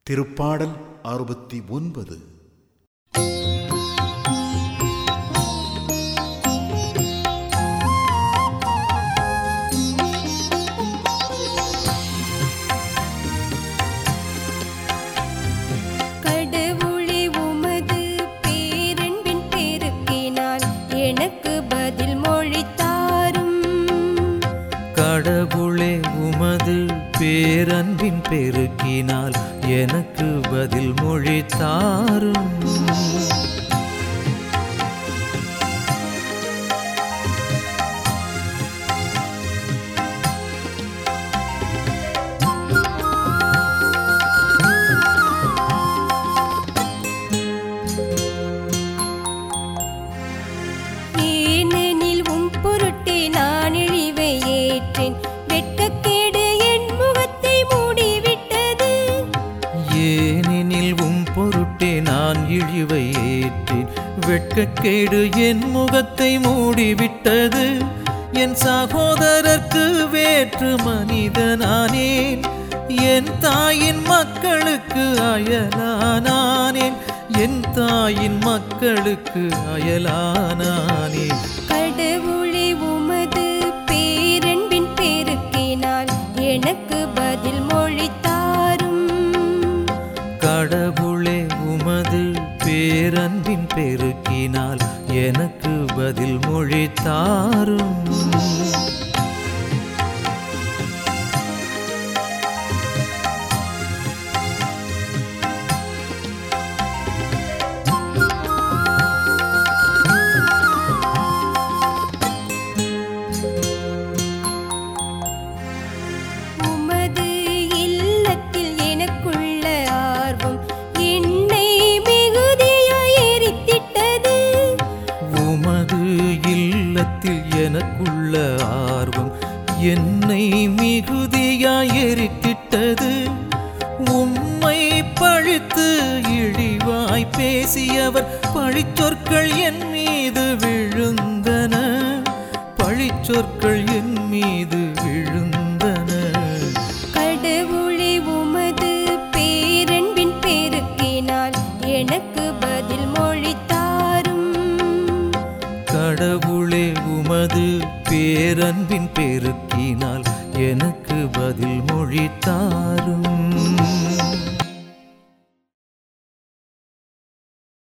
திருப்பாடல் அறுபத்தி ஒன்பது கடவுளே உமது பேரன்பின் பெருக்கினால் எனக்கு பதில் மொழி தாரும் கடவுளே உமது பேரன்பின் பெருக்கினால் எனக்கு பதில் மொழி தாரும் ஏனெனில் உம் பொருட்டே நான் இழிவை ஏற்றேன் வெட்கக்கேடு என் முகத்தை மூடிவிட்டது ஏனெனில் உம் பொருட்டே நான் இழிவை ஏற்றேன் வெட்கக்கேடு என் முகத்தை மூடிவிட்டது என் சகோதரர்க்கு வேற்று மனிதனானேன் என் தாயின் மக்களுக்கு அயலானானேன் என் தாயின் மக்களுக்கு அயலானானேன் கடவுளே உமது பேரன்பின் பெருக்கினால் எனக்கு பதில் மொழி தாரும் கடவுளே உமது பேரன்பின் பெருக்கினால் எனக்கு பதில் மொழி தாரும் உமது இல்லத்தில் எனக்குள்ள ஆர்வம் என்னை மிகுதியாய் எரித்திட்டது உமது இல்லத்தில் எனக்குள்ள ஆர்வம் என்னை மிகுதியாய் எரித்திட்டது உம்மை பழித்து இழிவாய் பேசியவர் பழிச்சொற்கள் என் மீது விழுந்தன பழிச்சொற்கள் என் மீது விழுந்தன கடவுளே உமது பேரன்பின் பெருக்கினால் எனக்கு பதில் மொழி தாரும் கடவுளே உமது பேரன்பின் பெருக்கினால் எனக்கு பதில் மொழி தாரும்